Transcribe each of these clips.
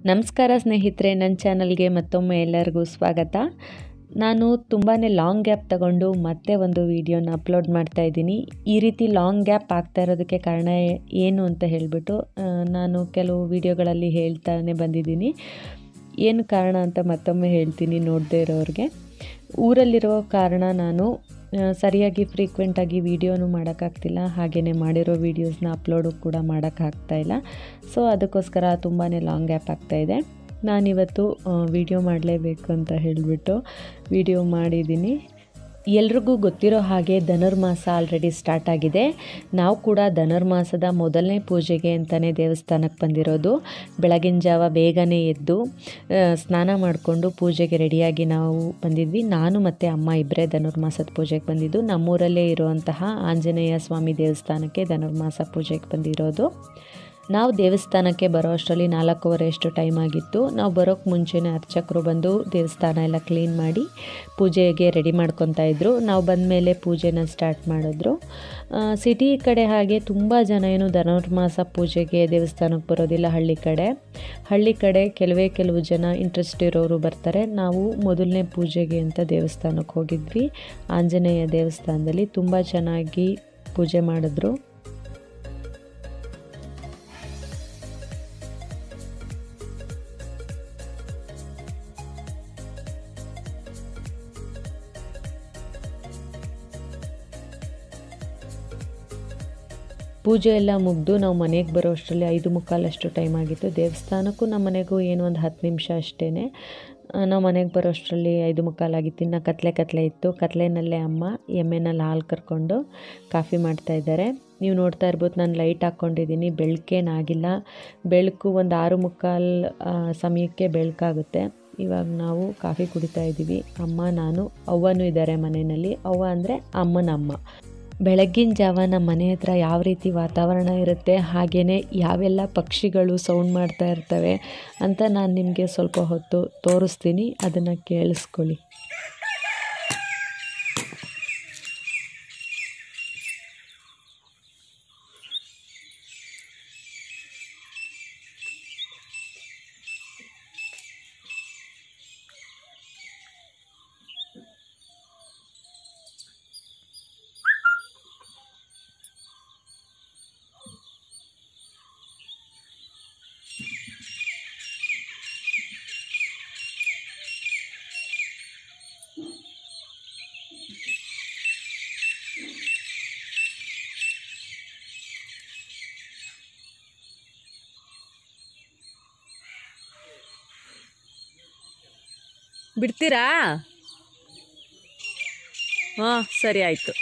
ನಮಸ್ಕಾರ ಸ್ನೇಹಿತರೆ ನನ್ನ ಚಾನಲ್ಗೆ ಮತ್ತೊಮ್ಮೆ ಎಲ್ಲರಿಗೂ ಸ್ವಾಗತ ನಾನು ತುಂಬಾ ಲಾಂಗ್ ಗ್ಯಾಪ್ ತಗೊಂಡು ಮತ್ತೆ ಒಂದು ವಿಡಿಯೋನ ಅಪ್ಲೋಡ್ ಮಾಡ್ತಾ ಇದ್ದೀನಿ ಈ ರೀತಿ ಲಾಂಗ್ ಗ್ಯಾಪ್ ಆಗ್ತಾ ಇರೋದಕ್ಕೆ ಕಾರಣ ಏನು ಅಂತ ಹೇಳಿಬಿಟ್ಟು ನಾನು ಕೆಲವು ವಿಡಿಯೋಗಳಲ್ಲಿ ಹೇಳ್ತಾನೆ ಬಂದಿದ್ದೀನಿ ಏನು ಕಾರಣ ಅಂತ ಮತ್ತೊಮ್ಮೆ ಹೇಳ್ತೀನಿ ನೋಡದೇ ಇರೋರಿಗೆ ಊರಲ್ಲಿರೋ ಕಾರಣ ನಾನು ಆ, ಸರಿಯಾಗಿ ಫ್ರೀಕ್ವೆಂಟಾಗಿ ವೀಡಿಯೋನು ಮಾಡೋಕ್ಕಾಗ್ತಿಲ್ಲ ಹಾಗೆಯೇ ಮಾಡಿರೋ ವೀಡಿಯೋಸ್ನ ಅಪ್ಲೋಡು ಕೂಡ ಮಾಡೋಕ್ಕಾಗ್ತಾ ಇಲ್ಲ ಸೊ ಅದಕ್ಕೋಸ್ಕರ ತುಂಬಾ ಲಾಂಗ್ ಗ್ಯಾಪ್ ಆಗ್ತಾಯಿದೆ ನಾನಿವತ್ತು ವಿಡಿಯೋ ಮಾಡಲೇಬೇಕು ಅಂತ ಹೇಳಿಬಿಟ್ಟು ವಿಡಿಯೋ ಮಾಡಿದ್ದೀನಿ ಎಲ್ರಿಗೂ ಗೊತ್ತಿರೋ ಹಾಗೆ ಧನುರ್ಮಾಸ ಆಲ್ರೆಡಿ ಸ್ಟಾರ್ಟ್ ಆಗಿದೆ ನಾವು ಕೂಡ ಧನುರ್ಮಾಸದ ಮೊದಲನೇ ಪೂಜೆಗೆ ಅಂತಲೇ ದೇವಸ್ಥಾನಕ್ಕೆ ಬಂದಿರೋದು ಬೆಳಗಿನ ಜಾವ ಬೇಗನೆ ಎದ್ದು ಆ, ಸ್ನಾನ ಮಾಡಿಕೊಂಡು ಪೂಜೆಗೆ ರೆಡಿಯಾಗಿ ನಾವು ಬಂದಿದ್ವಿ ನಾನು ಮತ್ತು ಅಮ್ಮ ಇಬ್ಬರೇ ಧನುರ್ಮಾಸದ ಪೂಜೆಗೆ ಬಂದಿದ್ದು ನಮ್ಮೂರಲ್ಲೇ ಇರುವಂತಹ ಆಂಜನೇಯ ಸ್ವಾಮಿ ದೇವಸ್ಥಾನಕ್ಕೆ ಧನುರ್ಮಾಸ ಪೂಜೆಗೆ ಬಂದಿರೋದು ನಾವು ದೇವಸ್ಥಾನಕ್ಕೆ ಬರೋ ಅಷ್ಟರಲ್ಲಿ ನಾಲ್ಕೂವರೆ ಅಷ್ಟು ಟೈಮ್ ಆಗಿತ್ತು ನಾವು ಬರೋಕ್ಕೆ ಮುಂಚೆನೇ ಅರ್ಚಕರು ಬಂದು ದೇವಸ್ಥಾನ ಎಲ್ಲ ಕ್ಲೀನ್ ಮಾಡಿ ಪೂಜೆಗೆ ರೆಡಿ ಮಾಡ್ಕೊತಾ ಇದ್ರು ನಾವು ಬಂದ ಮೇಲೆ ಪೂಜೆನ ಸ್ಟಾರ್ಟ್ ಮಾಡಿದ್ರು ಸಿಟಿ ಕಡೆ ಹಾಗೆ ತುಂಬ ಜನ ಏನು ಧನುರ್ಮಾಸ ಪೂಜೆಗೆ ದೇವಸ್ಥಾನಕ್ಕೆ ಬರೋದಿಲ್ಲ ಹಳ್ಳಿ ಕಡೆ ಹಳ್ಳಿ ಕಡೆ ಕೆಲವೇ ಕೆಲವು ಜನ ಇಂಟ್ರೆಸ್ಟ್ ಇರೋರು ಬರ್ತಾರೆ ನಾವು ಮೊದಲನೇ ಪೂಜೆಗೆ ಅಂತ ದೇವಸ್ಥಾನಕ್ಕೆ ಹೋಗಿದ್ವಿ ಆಂಜನೇಯ ದೇವಸ್ಥಾನದಲ್ಲಿ ತುಂಬ ಚೆನ್ನಾಗಿ ಪೂಜೆ ಮಾಡಿದ್ರು ಪೂಜೆ ಎಲ್ಲ ಮುಗಿದು ನಾವು ಮನೆಗೆ ಬರೋ ಅಷ್ಟರಲ್ಲಿ ಐದು ಮುಕ್ಕಾಲಷ್ಟು ಟೈಮ್ ಆಗಿತ್ತು ದೇವಸ್ಥಾನಕ್ಕೂ ನಮ್ಮ ಮನೆಗೂ ಏನು ಒಂದು ಹತ್ತು ನಿಮಿಷ ಅಷ್ಟೇ ನಾವು ಮನೆಗೆ ಬರೋ ಅಷ್ಟರಲ್ಲಿ ಐದು ಮುಕ್ಕಾಲಾಗಿತ್ತು ಇನ್ನು ಕತ್ಲೆ ಕತ್ಲೆ ಇತ್ತು ಕತ್ಲೆನಲ್ಲೇ ಅಮ್ಮ ಎಮ್ಮೆನಲ್ಲಿ ಹಾಲು ಕರ್ಕೊಂಡು ಕಾಫಿ ಮಾಡ್ತಾ ಇದ್ದಾರೆ ನೀವು ನೋಡ್ತಾ ಇರ್ಬೋದು ನಾನು ಲೈಟ್ ಹಾಕ್ಕೊಂಡಿದ್ದೀನಿ ಬೆಳಕೇನಾಗಿಲ್ಲ ಬೆಳಕು ಒಂದು ಆರು ಮುಕ್ಕಾಲು ಆ, ಸಮಯಕ್ಕೆ ಬೆಳಕಾಗುತ್ತೆ ಇವಾಗ ನಾವು ಕಾಫಿ ಕುಡಿತಾ ಇದ್ದೀವಿ ಅಮ್ಮ ನಾನು ಅವ್ವನೂ ಇದ್ದಾರೆ ಮನೆಯಲ್ಲಿ ಅವ್ವ ಅಂದರೆ ಅಮ್ಮನ ಅಮ್ಮ ಬೆಳಗ್ಗಿನ ಜಾವ ನಮ್ಮ ಮನೆ ಹತ್ರ ಯಾವ ರೀತಿ ವಾತಾವರಣ ಇರುತ್ತೆ ಹಾಗೆಯೇ ಯಾವೆಲ್ಲ ಪಕ್ಷಿಗಳು ಸೌಂಡ್ ಮಾಡ್ತಾ ಇರ್ತವೆ ಅಂತ ನಾನು ನಿಮಗೆ ಸ್ವಲ್ಪ ಹೊತ್ತು ತೋರಿಸ್ತೀನಿ ಅದನ್ನು ಕೇಳಿಸ್ಕೊಳ್ಳಿ ಬಿಡ್ತೀರಾ ಹಾಂ ಸರಿ ಆಯಿತು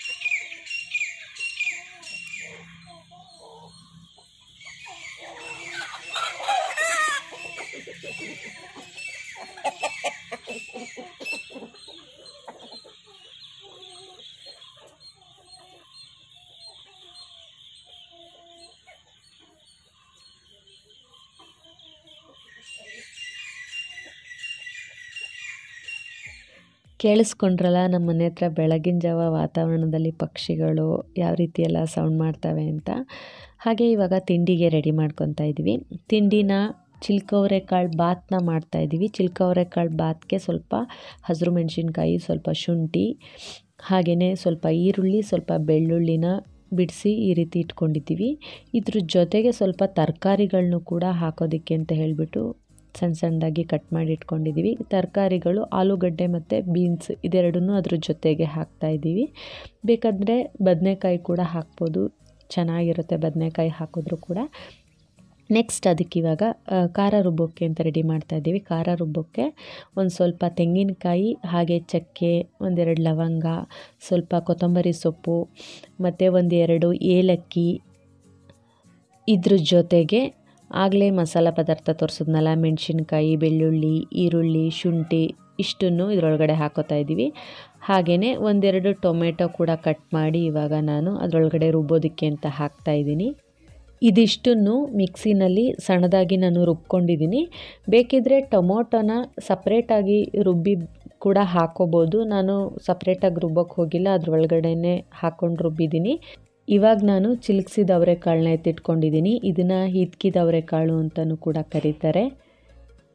ಕೇಳಿಸ್ಕೊಂಡ್ರಲ್ಲ ನಮ್ಮ ಮನೆ ಹತ್ರ ಬೆಳಗಿನ ಜಾವ ವಾತಾವರಣದಲ್ಲಿ ಪಕ್ಷಿಗಳು ಯಾವ ರೀತಿ ಎಲ್ಲ ಸೌಂಡ್ ಮಾಡ್ತವೆ ಅಂತ ಹಾಗೆ ಇವಾಗ ತಿಂಡಿಗೆ ರೆಡಿ ಮಾಡ್ಕೊತಾ ಇದ್ವಿ ತಿಂಡಿನ ಚಿಲ್ಕವರೆಕಾಳು ಬಾತ್ನ ಮಾಡ್ತಾ ಇದ್ದೀವಿ ಚಿಲ್ಕವರೆಕಾಳು ಬಾತ್ಗೆ ಸ್ವಲ್ಪ ಹಸಿರು ಮೆಣಸಿನ್ಕಾಯಿ ಸ್ವಲ್ಪ ಶುಂಠಿ ಹಾಗೆಯೇ ಸ್ವಲ್ಪ ಈರುಳ್ಳಿ ಸ್ವಲ್ಪ ಬೆಳ್ಳುಳ್ಳಿನ ಬಿಡಿಸಿ ಈ ರೀತಿ ಇಟ್ಕೊಂಡಿದ್ದೀವಿ ಇದ್ರ ಜೊತೆಗೆ ಸ್ವಲ್ಪ ತರಕಾರಿಗಳನ್ನೂ ಕೂಡ ಹಾಕೋದಕ್ಕೆ ಅಂತ ಹೇಳಿಬಿಟ್ಟು ಸಣ್ಣ ಸಣ್ಣದಾಗಿ ಕಟ್ ಮಾಡಿ ಇಟ್ಕೊಂಡಿದ್ದೀವಿ ತರಕಾರಿಗಳು ಆಲೂಗಡ್ಡೆ ಮತ್ತು ಬೀನ್ಸ್ ಇದೆರಡನ್ನೂ ಅದ್ರ ಜೊತೆಗೆ ಹಾಕ್ತಾ ಇದ್ದೀವಿ ಬೇಕಾದರೆ ಬದನೆಕಾಯಿ ಕೂಡ ಹಾಕ್ಬೋದು ಚೆನ್ನಾಗಿರುತ್ತೆ ಬದನೆಕಾಯಿ ಹಾಕಿದ್ರು ಕೂಡ ನೆಕ್ಸ್ಟ್ ಅದಕ್ಕೆ ಇವಾಗ ಆ, ಖಾರ ರುಬ್ಬೋಕ್ಕೆ ಅಂತ ರೆಡಿ ಮಾಡ್ತಾ ಇದ್ದೀವಿ ಖಾರ ರುಬ್ಬೋಕ್ಕೆ ಒಂದು ಸ್ವಲ್ಪ ತೆಂಗಿನಕಾಯಿ ಹಾಗೆ ಚಕ್ಕೆ ಒಂದೆರಡು ಲವಂಗ ಸ್ವಲ್ಪ ಕೊತ್ತಂಬರಿ ಸೊಪ್ಪು ಮತ್ತು ಒಂದೆರಡು ಏಲಕ್ಕಿ ಇದ್ರ ಜೊತೆಗೆ ಆಗಲೇ ಮಸಾಲ ಪದಾರ್ಥ ತೋರಿಸಿದ್ನಲ್ಲ ಮೆಣಸಿನ್ಕಾಯಿ ಬೆಳ್ಳುಳ್ಳಿ ಈರುಳ್ಳಿ ಶುಂಠಿ ಇಷ್ಟನ್ನು ಇದರೊಳಗಡೆ ಹಾಕೋತಾ ಇದ್ದೀವಿ ಹಾಗೆಯೇ ಒಂದೆರಡು ಟೊಮೆಟೊ ಕೂಡ ಕಟ್ ಮಾಡಿ ಇವಾಗ ನಾನು ಅದರೊಳಗಡೆ ರುಬ್ಬೋದಕ್ಕೆ ಅಂತ ಹಾಕ್ತಾ ಇದ್ದೀನಿ ಇದಿಷ್ಟನ್ನು ಮಿಕ್ಸಿನಲ್ಲಿ ಸಣ್ಣದಾಗಿ ನಾನು ರುಬ್ಕೊಂಡಿದ್ದೀನಿ ಬೇಕಿದ್ದರೆ ಟೊಮೊಟೊನ ಸಪ್ರೇಟಾಗಿ ರುಬ್ಬಿ ಕೂಡ ಹಾಕೋಬೋದು ನಾನು ಸಪ್ರೇಟಾಗಿ ರುಬ್ಬೋಕ್ಕೆ ಹೋಗಿಲ್ಲ ಅದ್ರ ಒಳಗಡೆನೆ ಹಾಕ್ಕೊಂಡು ರುಬ್ಬಿದ್ದೀನಿ ಇವಾಗ ನಾನು ಚಿಲ್ಕ್ಸಿದ ಅವರೆಕಾಳನ್ನ ಎತ್ತಿಟ್ಕೊಂಡಿದ್ದೀನಿ ಇದನ್ನು ಹಿದ್ಕಿದ ಅವರೆಕಾಳು ಅಂತಲೂ ಕೂಡ ಕರೀತಾರೆ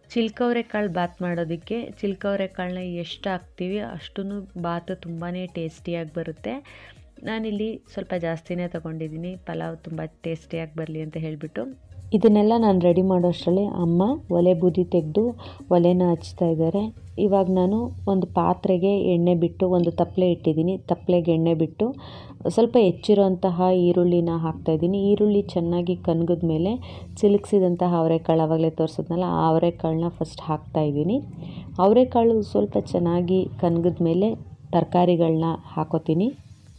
ಚಿಲ್ಕವರೆ ಕಾಳು ಬಾತ್ ಮಾಡೋದಕ್ಕೆ ಚಿಲ್ಕವರೆ ಕಾಳನ್ನ ಎಷ್ಟು ಹಾಕ್ತೀವಿ ಅಷ್ಟೂ ಬಾತು ತುಂಬಾ ಟೇಸ್ಟಿಯಾಗಿ ಬರುತ್ತೆ ನಾನಿಲ್ಲಿ ಸ್ವಲ್ಪ ಜಾಸ್ತಿನೇ ತೊಗೊಂಡಿದ್ದೀನಿ ಪಲಾವ್ ತುಂಬ ಟೇಸ್ಟಿಯಾಗಿ ಬರಲಿ ಅಂತ ಹೇಳಿಬಿಟ್ಟು ಇದನ್ನೆಲ್ಲ ನಾನು ರೆಡಿ ಮಾಡೋ ಅಷ್ಟರಲ್ಲಿ ಅಮ್ಮ ಒಲೆ ಬೂದಿ ತೆಗೆದು ಒಲೆನ ಹಚ್ತಾ ಇದ್ದಾರೆ ಇವಾಗ ನಾನು ಒಂದು ಪಾತ್ರೆಗೆ ಎಣ್ಣೆ ಬಿಟ್ಟು ಒಂದು ತಪ್ಪಲೆ ಇಟ್ಟಿದ್ದೀನಿ ತಪ್ಪಲೆಗೆ ಎಣ್ಣೆ ಬಿಟ್ಟು ಸ್ವಲ್ಪ ಹೆಚ್ಚಿರೋಂತಹ ಈರುಳ್ಳಿನ ಹಾಕ್ತಾಯಿದ್ದೀನಿ ಈರುಳ್ಳಿ ಚೆನ್ನಾಗಿ ಕನ್ಗದ ಮೇಲೆ ಚಿಲುಕ್ಸಿದಂತಹ ಅವರೆಕಾಳು ಆವಾಗಲೇ ತೋರಿಸಿದ್ನಲ್ಲ ಆ ಅವರೆಕಾಳನ್ನ ಫಸ್ಟ್ ಹಾಕ್ತಾಯಿದ್ದೀನಿ ಅವರೆಕಾಳು ಸ್ವಲ್ಪ ಚೆನ್ನಾಗಿ ಕನ್ಗದ ಮೇಲೆ ತರಕಾರಿಗಳನ್ನ ಹಾಕೋತೀನಿ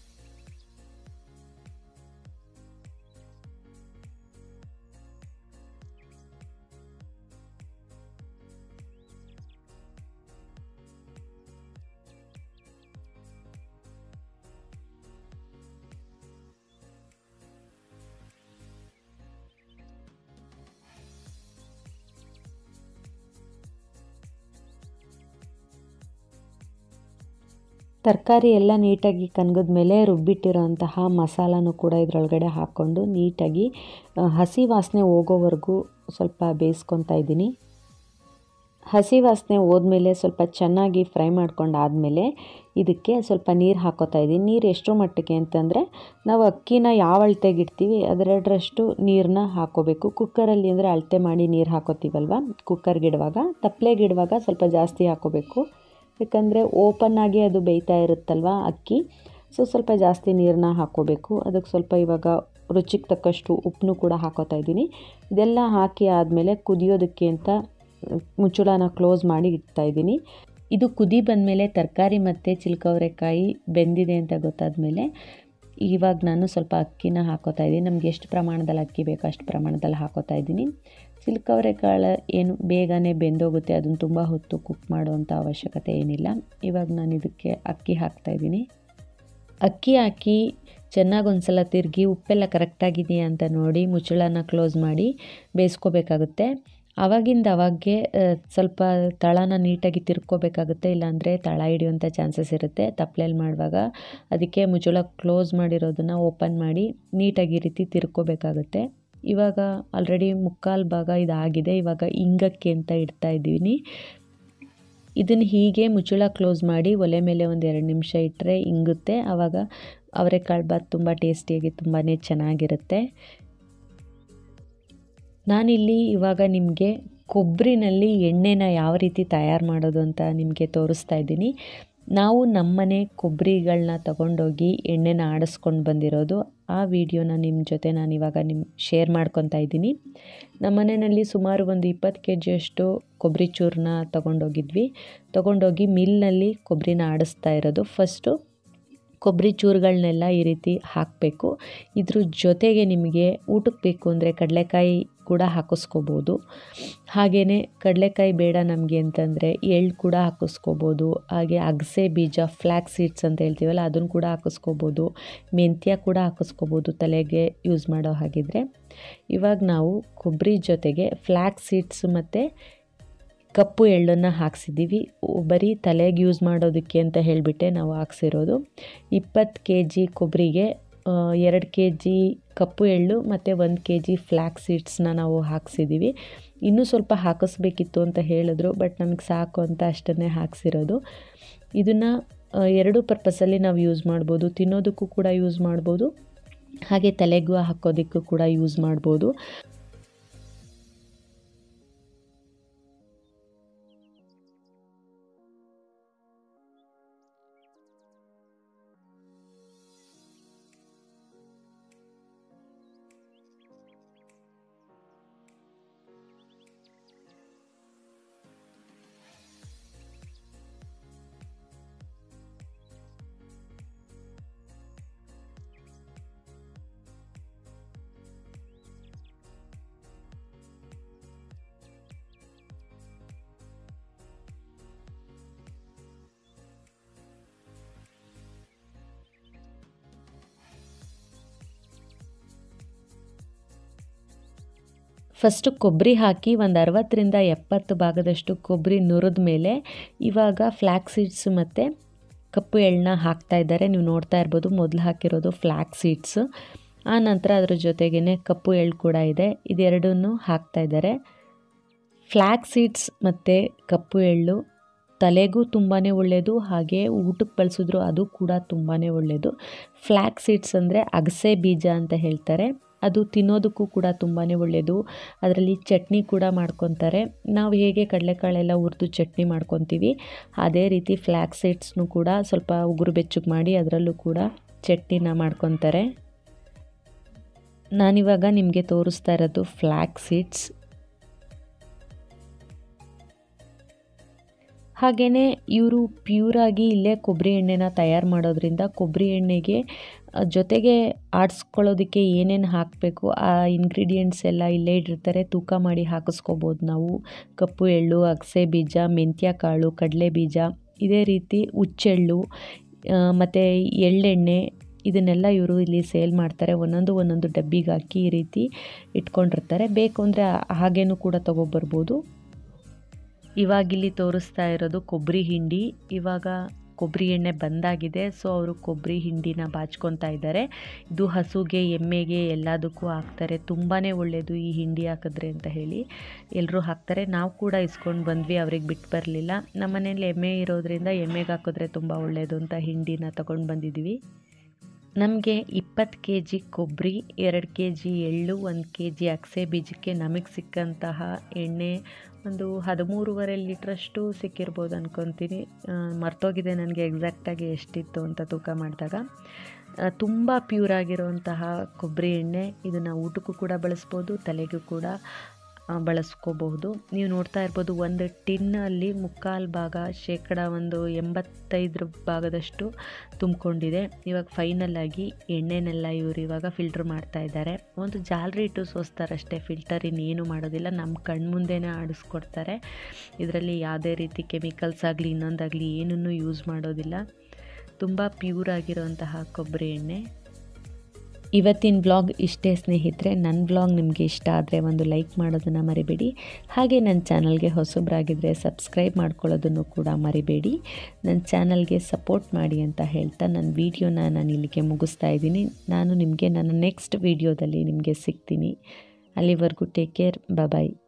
ತರಕಾರಿ ಎಲ್ಲ ನೀಟಾಗಿ ಕನ್ಗದ ಮೇಲೆ ರುಬ್ಬಿಟ್ಟಿರೋಂತಹ ಮಸಾಲನೂ ಕೂಡ ಇದರೊಳಗಡೆ ಹಾಕ್ಕೊಂಡು ನೀಟಾಗಿ ಹಸಿ ವಾಸನೆ ಹೋಗೋವರೆಗೂ ಸ್ವಲ್ಪ ಬೇಯಿಸ್ಕೊತಾ ಇದ್ದೀನಿ ಹಸಿ ವಾಸನೆ ಹೋದ್ಮೇಲೆ ಸ್ವಲ್ಪ ಚೆನ್ನಾಗಿ ಫ್ರೈ ಮಾಡ್ಕೊಂಡಾದಮೇಲೆ ಇದಕ್ಕೆ ಸ್ವಲ್ಪ ನೀರು ಹಾಕೋತಾ ಇದ್ದೀನಿ ನೀರು ಎಷ್ಟು ಮಟ್ಟಿಗೆ ಅಂತಂದರೆ ನಾವು ಅಕ್ಕಿನ ಯಾವ ಅಳತೆಗೆ ಇಡ್ತೀವಿ ಅದೆರಡರಷ್ಟು ನೀರನ್ನ ಹಾಕೋಬೇಕು ಕುಕ್ಕರಲ್ಲಿ ಅಂದರೆ ಅಳತೆ ಮಾಡಿ ನೀರು ಹಾಕೋತೀವಲ್ವ ಕುಕ್ಕರ್ಗಿಡುವಾಗ ತಪ್ಪಲೆಗಿಡುವಾಗ ಸ್ವಲ್ಪ ಜಾಸ್ತಿ ಹಾಕೋಬೇಕು ಯಾಕಂದರೆ ಓಪನ್ ಆಗಿ ಅದು ಬೇಯ್ತಾ ಇರುತ್ತಲ್ವ ಅಕ್ಕಿ ಸೊ ಸ್ವಲ್ಪ ಜಾಸ್ತಿ ನೀರನ್ನ ಹಾಕ್ಕೋಬೇಕು ಅದಕ್ಕೆ ಸ್ವಲ್ಪ ಇವಾಗ ರುಚಿಗೆ ತಕ್ಕಷ್ಟು ಉಪ್ಪನ್ನು ಕೂಡ ಹಾಕೋತಾ ಇದ್ದೀನಿ ಇದೆಲ್ಲ ಹಾಕಿ ಆದಮೇಲೆ ಕುದಿಯೋದಕ್ಕೆ ಅಂತ ಮುಚ್ಚಳನ ಕ್ಲೋಸ್ ಮಾಡಿ ಇಡ್ತಾ ಇದ್ದೀನಿ ಇದು ಕುದಿ ಬಂದಮೇಲೆ ತರಕಾರಿ ಮತ್ತು ಚಿಲ್ಕವರೆಕಾಯಿ ಬೆಂದಿದೆ ಅಂತ ಗೊತ್ತಾದ ಮೇಲೆ ಇವಾಗ ನಾನು ಸ್ವಲ್ಪ ಅಕ್ಕಿನ ಹಾಕೋತಾ ಇದ್ದೀನಿ ನಮ್ಗೆ ಎಷ್ಟು ಪ್ರಮಾಣದಲ್ಲಿ ಅಕ್ಕಿ ಬೇಕೋ ಅಷ್ಟು ಪ್ರಮಾಣದಲ್ಲಿ ಹಾಕೋತಾ ಇದ್ದೀನಿ ಚಿಲ್ಕವರೆಕಾಳು ಏನು ಬೇಗನೆ ಬೆಂದೋಗುತ್ತೆ ಅದನ್ನು ತುಂಬ ಹೊತ್ತು ಕುಕ್ ಮಾಡುವಂಥ ಅವಶ್ಯಕತೆ ಏನಿಲ್ಲ ಇವಾಗ ನಾನು ಇದಕ್ಕೆ ಅಕ್ಕಿ ಹಾಕ್ತಾಯಿದ್ದೀನಿ ಅಕ್ಕಿ ಹಾಕಿ ಚೆನ್ನಾಗಿ ಒಂದು ಸಲ ತಿರುಗಿ ಉಪ್ಪೆಲ್ಲ ಕರೆಕ್ಟಾಗಿದೆಯಾ ಅಂತ ನೋಡಿ ಮುಚ್ಚಳನ ಕ್ಲೋಸ್ ಮಾಡಿ ಬೇಯಿಸ್ಕೋಬೇಕಾಗುತ್ತೆ ಆವಾಗಿಂದ ಅವಾಗೆ ಸ್ವಲ್ಪ ತಳನ ನೀಟಾಗಿ ತಿರ್ಕೋಬೇಕಾಗುತ್ತೆ ಇಲ್ಲಾಂದರೆ ತಳ ಹಿಡಿಯುವಂಥ ಚಾನ್ಸಸ್ ಇರುತ್ತೆ ತಪ್ಪಲೆಯಲ್ಲಿ ಮಾಡುವಾಗ ಅದಕ್ಕೆ ಮುಚ್ಚಳ ಕ್ಲೋಸ್ ಮಾಡಿರೋದನ್ನು ಓಪನ್ ಮಾಡಿ ನೀಟಾಗಿ ಈ ರೀತಿ ತಿರ್ಕೋಬೇಕಾಗುತ್ತೆ ಇವಾಗ ಆಲ್ರೆಡಿ ಮುಕ್ಕಾಲು ಭಾಗ ಇದಾಗಿದೆ ಇವಾಗ ಇಂಗಕ್ಕೆ ಅಂತ ಇಡ್ತಾ ಇದ್ದೀನಿ ಇದನ್ನು ಹೀಗೆ ಮುಚ್ಚಳ ಕ್ಲೋಸ್ ಮಾಡಿ ಒಲೆ ಮೇಲೆ ಒಂದು ಎರಡು ನಿಮಿಷ ಇಟ್ಟರೆ ಇಂಗುತ್ತೆ ಆವಾಗ ಅವರೆಕಾಳು ಬಾತ್ ತುಂಬ ಟೇಸ್ಟಿಯಾಗಿ ತುಂಬಾ ಚೆನ್ನಾಗಿರುತ್ತೆ ನಾನಿಲ್ಲಿ ಇವಾಗ ನಿಮಗೆ ಕೊಬ್ಬರಿನಲ್ಲಿ ಎಣ್ಣೆನ ಯಾವ ರೀತಿ ತಯಾರು ಮಾಡೋದು ಅಂತ ನಿಮಗೆ ತೋರಿಸ್ತಾ ಇದ್ದೀನಿ ನಾವು ನಮ್ಮನೆ ಕೊಬ್ಬರಿಗಳನ್ನ ತಗೊಂಡೋಗಿ ಎಣ್ಣೆನ ಆಡಿಸ್ಕೊಂಡು ಬಂದಿರೋದು ಆ ವಿಡಿಯೋನ ನಿಮ್ಮ ಜೊತೆ ನಾನು ಇವಾಗ ನಿಮ್ಮ ಶೇರ್ ಮಾಡ್ಕೊತಾ ಇದ್ದೀನಿ ನಮ್ಮ ಮನೆಯಲ್ಲಿ ಸುಮಾರು ಒಂದು ಇಪ್ಪತ್ತು ಕೆ ಜಿಯಷ್ಟು ಕೊಬ್ಬರಿ ಚೂರನ್ನ ತೊಗೊಂಡೋಗಿದ್ವಿ ತೊಗೊಂಡೋಗಿ ಮಿಲ್ನಲ್ಲಿ ಕೊಬ್ಬರಿನ ಆಡಿಸ್ತಾ ಇರೋದು ಫಸ್ಟು ಕೊಬ್ಬರಿ ಚೂರುಗಳನ್ನೆಲ್ಲ ಈ ರೀತಿ ಹಾಕಬೇಕು ಇದ್ರ ಜೊತೆಗೆ ನಿಮಗೆ ಊಟಕ್ಕೆ ಬೇಕು ಅಂದರೆ ಕಡಲೆಕಾಯಿ ಕೂಡ ಹಾಕಿಸ್ಕೋಬೋದು ಹಾಗೆಯೇ ಕಡಲೆಕಾಯಿ ಬೇಡ ನಮಗೆ ಅಂತಂದರೆ ಎಳ್ಳು ಕೂಡ ಹಾಕಿಸ್ಕೋಬೋದು ಹಾಗೆ ಅಗಸೆ ಬೀಜ ಫ್ಲ್ಯಾಕ್ ಸೀಡ್ಸ್ ಅಂತ ಹೇಳ್ತೀವಲ್ಲ ಅದನ್ನು ಕೂಡ ಹಾಕಿಸ್ಕೋಬೋದು ಮೆಂತ್ಯ ಕೂಡ ಹಾಕಿಸ್ಕೋಬೋದು ತಲೆಗೆ ಯೂಸ್ ಮಾಡೋ ಹಾಗಿದ್ರೆ ಇವಾಗ ನಾವು ಕೊಬ್ಬರಿ ಜೊತೆಗೆ ಫ್ಲ್ಯಾಕ್ ಸೀಡ್ಸ್ ಮತ್ತು ಕಪ್ಪು ಎಳ್ಳನ್ನು ಹಾಕ್ಸಿದ್ದೀವಿ ಬರೀ ತಲೆಗೆ ಯೂಸ್ ಮಾಡೋದಕ್ಕೆ ಅಂತ ಹೇಳಿಬಿಟ್ಟೆ ನಾವು ಹಾಕ್ಸಿರೋದು ಇಪ್ಪತ್ತು ಕೆ ಜಿ ಕೊಬ್ಬರಿಗೆ ಎರಡು ಕೆ ಜಿ ಕಪ್ಪು ಎಳ್ಳು ಮತ್ತು ಒಂದು ಕೆ ಜಿ ಫ್ಲ್ಯಾಕ್ ಸೀಡ್ಸ್ನ ನಾವು ಹಾಕ್ಸಿದ್ದೀವಿ ಇನ್ನೂ ಸ್ವಲ್ಪ ಹಾಕಿಸ್ಬೇಕಿತ್ತು ಅಂತ ಹೇಳಿದ್ರು ಬಟ್ ನಮಗೆ ಸಾಕು ಅಂತ ಅಷ್ಟನ್ನೇ ಹಾಕ್ಸಿರೋದು ಇದನ್ನು ಎರಡು ಪರ್ಪಸಲ್ಲಿ ನಾವು ಯೂಸ್ ಮಾಡ್ಬೋದು ತಿನ್ನೋದಕ್ಕೂ ಕೂಡ ಯೂಸ್ ಮಾಡ್ಬೋದು ಹಾಗೆ ತಲೆಗೂ ಹಾಕೋದಕ್ಕೂ ಕೂಡ ಯೂಸ್ ಮಾಡ್ಬೋದು ಫಸ್ಟು ಕೊಬ್ಬರಿ ಹಾಕಿ ಒಂದು ಅರವತ್ತರಿಂದ ಎಪ್ಪತ್ತು ಭಾಗದಷ್ಟು ಕೊಬ್ಬರಿ ನುರಿದ ಮೇಲೆ ಇವಾಗ ಫ್ಲ್ಯಾಕ್ ಸೀಡ್ಸ್ ಮತ್ತು ಕಪ್ಪು ಎಳ್ಳನ್ನ ಹಾಕ್ತಾ ಇದ್ದಾರೆ ನೀವು ನೋಡ್ತಾ ಇರ್ಬೋದು ಮೊದಲು ಹಾಕಿರೋದು ಫ್ಲ್ಯಾಕ್ ಸೀಡ್ಸ್ ಆ ನಂತರ ಅದ್ರ ಜೊತೆಗೇ ಕಪ್ಪು ಎಳ್ಳು ಕೂಡ ಇದೆ ಇದೆರಡನ್ನೂ ಹಾಕ್ತಾ ಇದ್ದಾರೆ ಫ್ಲ್ಯಾಕ್ ಸೀಡ್ಸ್ ಮತ್ತು ಕಪ್ಪು ಎಳ್ಳು ತಲೆಗೂ ತುಂಬಾ ಒಳ್ಳೆಯದು ಹಾಗೆ ಊಟಕ್ಕೆ ಬಳಸಿದ್ರು ಅದು ಕೂಡ ತುಂಬಾ ಒಳ್ಳೆಯದು ಫ್ಲ್ಯಾಕ್ ಸೀಡ್ಸ್ ಅಂದರೆ ಅಗಸೆ ಬೀಜ ಅಂತ ಹೇಳ್ತಾರೆ ಅದು ತಿನ್ನೋದಕ್ಕೂ ಕೂಡ ತುಂಬಾ ಒಳ್ಳೆಯದು ಅದರಲ್ಲಿ ಚಟ್ನಿ ಕೂಡ ಮಾಡ್ಕೊತಾರೆ ನಾವು ಹೇಗೆ ಕಡಲೆಕಾಳೆಲ್ಲ ಹುರಿದು ಚಟ್ನಿ ಮಾಡ್ಕೊತೀವಿ ಅದೇ ರೀತಿ ಫ್ಲ್ಯಾಕ್ ಸೀಡ್ಸ್ನು ಕೂಡ ಸ್ವಲ್ಪ ಉಗುರು ಬೆಚ್ಚಗೆ ಮಾಡಿ ಅದರಲ್ಲೂ ಕೂಡ ಚಟ್ನಿನ ಮಾಡ್ಕೊತಾರೆ ನಾನಿವಾಗ ನಿಮಗೆ ತೋರಿಸ್ತಾ ಇರೋದು ಫ್ಲ್ಯಾಕ್ ಸೀಡ್ಸ್ ಹಾಗೆಯೇ ಇವರು ಪ್ಯೂರಾಗಿ ಇಲ್ಲೇ ಕೊಬ್ಬರಿ ಎಣ್ಣೆನ ತಯಾರು ಮಾಡೋದ್ರಿಂದ ಕೊಬ್ಬರಿ ಎಣ್ಣೆಗೆ ಜೊತೆಗೆ ಆಡಿಸ್ಕೊಳ್ಳೋದಕ್ಕೆ ಏನೇನು ಹಾಕಬೇಕು ಆ ಇಂಗ್ರೀಡಿಯೆಂಟ್ಸ್ ಎಲ್ಲ ಇಲ್ಲೇ ಇಟ್ಟಿರ್ತಾರೆ ತೂಕ ಮಾಡಿ ಹಾಕಿಸ್ಕೋಬೋದು ನಾವು ಕಪ್ಪು ಎಳ್ಳು ಅಗಸೆ ಬೀಜ ಮೆಂತ್ಯ ಕಾಳು ಕಡಲೆ ಬೀಜ ಇದೇ ರೀತಿ ಹುಚ್ಚೆಳ್ಳು ಮತ್ತು ಎಳ್ಳೆಣ್ಣೆ ಇದನ್ನೆಲ್ಲ ಇವರು ಇಲ್ಲಿ ಸೇಲ್ ಮಾಡ್ತಾರೆ ಒಂದೊಂದು ಒಂದೊಂದು ಡಬ್ಬಿಗೆ ಹಾಕಿ ಈ ರೀತಿ ಇಟ್ಕೊಂಡಿರ್ತಾರೆ ಬೇಕು ಅಂದರೆ ಹಾಗೇನೂ ಕೂಡ ತೊಗೊಬರ್ಬೋದು ಇವಾಗಿಲ್ಲಿ ತೋರಿಸ್ತಾ ಇರೋದು ಕೊಬ್ಬರಿ ಹಿಂಡಿ ಇವಾಗ ಕೊಬ್ಬರಿ ಎಣ್ಣೆ ಬಂದಾಗಿದೆ ಸೊ ಅವರು ಕೊಬ್ಬರಿ ಹಿಂಡಿನ ಬಾಚ್ಕೊತಾ ಇದ್ದಾರೆ ಇದು ಹಸುಗೆ ಎಮ್ಮೆಗೆ ಎಲ್ಲದಕ್ಕೂ ಹಾಕ್ತಾರೆ ತುಂಬಾ ಒಳ್ಳೆಯದು ಈ ಹಿಂಡಿ ಹಾಕಿದ್ರೆ ಅಂತ ಹೇಳಿ ಎಲ್ಲರೂ ಹಾಕ್ತಾರೆ ನಾವು ಕೂಡ ಇಸ್ಕೊಂಡು ಬಂದ್ವಿ ಅವ್ರಿಗೆ ಬಿಟ್ಟು ಬರಲಿಲ್ಲ ನಮ್ಮ ಮನೇಲಿ ಎಮ್ಮೆ ಇರೋದ್ರಿಂದ ಎಮ್ಮೆಗೆ ಹಾಕಿದ್ರೆ ತುಂಬ ಒಳ್ಳೆಯದು ಅಂತ ಹಿಂಡಿನ ತೊಗೊಂಡು ಬಂದಿದ್ದೀವಿ ನಮಗೆ ಇಪ್ಪತ್ತು ಕೆ ಜಿ ಕೊಬ್ಬರಿ ಎರಡು ಕೆ ಜಿ ಎಳ್ಳು ಒಂದು ಕೆ ಜಿ ಅಗಸೆ ಬೀಜಕ್ಕೆ ನಮಗೆ ಸಿಕ್ಕಂತಹ ಎಣ್ಣೆ ಒಂದು ಹದಿಮೂರುವರೆ ಲೀಟ್ರಷ್ಟು ಸಿಕ್ಕಿರ್ಬೋದು ಅಂದ್ಕೊತೀನಿ ಮರ್ತೋಗಿದೆ ನನಗೆ ಎಕ್ಸಾಕ್ಟಾಗಿ ಎಷ್ಟಿತ್ತು ಅಂತ ತೂಕ ಮಾಡಿದಾಗ ತುಂಬ ಪ್ಯೂರ್ ಆಗಿರುವಂತಹ ಕೊಬ್ಬರಿ ಎಣ್ಣೆ ಇದನ್ನು ಊಟಕ್ಕೂ ಕೂಡ ಬಳಸ್ಬೋದು ತಲೆಗೂ ಕೂಡ ಬಳಸ್ಕೋಬಹುದು ನೀವು ನೋಡ್ತಾ ಇರ್ಬೋದು ಒಂದು ಟಿನ್ನಲ್ಲಿ ಮುಕ್ಕಾಲು ಭಾಗ ಶೇಕಡ ಒಂದು ಎಂಬತ್ತೈದರ ಭಾಗದಷ್ಟು ತುಂಬಿಕೊಂಡಿದೆ ಇವಾಗ ಫೈನಲ್ ಆಗಿ ಎಣ್ಣೆನೆಲ್ಲ ಇವರು ಇವಾಗ ಫಿಲ್ಟ್ರ್ ಮಾಡ್ತಾ ಇದ್ದಾರೆ ಒಂದು ಜಾಲರಿ ಇಟ್ಟು ಸೋಸ್ತಾರಷ್ಟೇ ಫಿಲ್ಟರ್ ಇನ್ನೇನು ಮಾಡೋದಿಲ್ಲ ನಮ್ಮ ಕಣ್ಮುಂದೆನೇ ಆಡಿಸ್ಕೊಡ್ತಾರೆ ಇದರಲ್ಲಿ ಯಾವುದೇ ರೀತಿ ಕೆಮಿಕಲ್ಸ್ ಆಗಲಿ ಇನ್ನೊಂದಾಗಲಿ ಏನನ್ನೂ ಯೂಸ್ ಮಾಡೋದಿಲ್ಲ ತುಂಬ ಪ್ಯೂರ್ ಆಗಿರುವಂತಹ ಕೊಬ್ಬರಿ ಎಣ್ಣೆ ಇವತ್ತಿನ ಬ್ಲಾಗ್ ಇಷ್ಟೇ ಸ್ನೇಹಿತರೆ ನನ್ನ ಬ್ಲಾಗ್ ನಿಮಗೆ ಇಷ್ಟ ಆದರೆ ಒಂದು ಲೈಕ್ ಮಾಡೋದನ್ನು ಮರಿಬೇಡಿ ಹಾಗೆ ನನ್ನ ಚಾನಲ್ಗೆ ಹೊಸಬ್ರಾಗಿದ್ದರೆ ಸಬ್ಸ್ಕ್ರೈಬ್ ಮಾಡ್ಕೊಳ್ಳೋದನ್ನು ಕೂಡ ಮರಿಬೇಡಿ ನನ್ನ ಚಾನಲ್ಗೆ ಸಪೋರ್ಟ್ ಮಾಡಿ ಅಂತ ಹೇಳ್ತಾ ನನ್ನ ವೀಡಿಯೋನ ನಾನು ಇಲ್ಲಿಗೆ ಮುಗಿಸ್ತಾ ಇದ್ದೀನಿ ನಾನು ನಿಮಗೆ ನನ್ನ ನೆಕ್ಸ್ಟ್ ವೀಡಿಯೋದಲ್ಲಿ ನಿಮಗೆ ಸಿಗ್ತೀನಿ ಅಲ್ಲಿವರೆಗೂ ಟೇಕ್ ಕೇರ್ ಬಾಯ್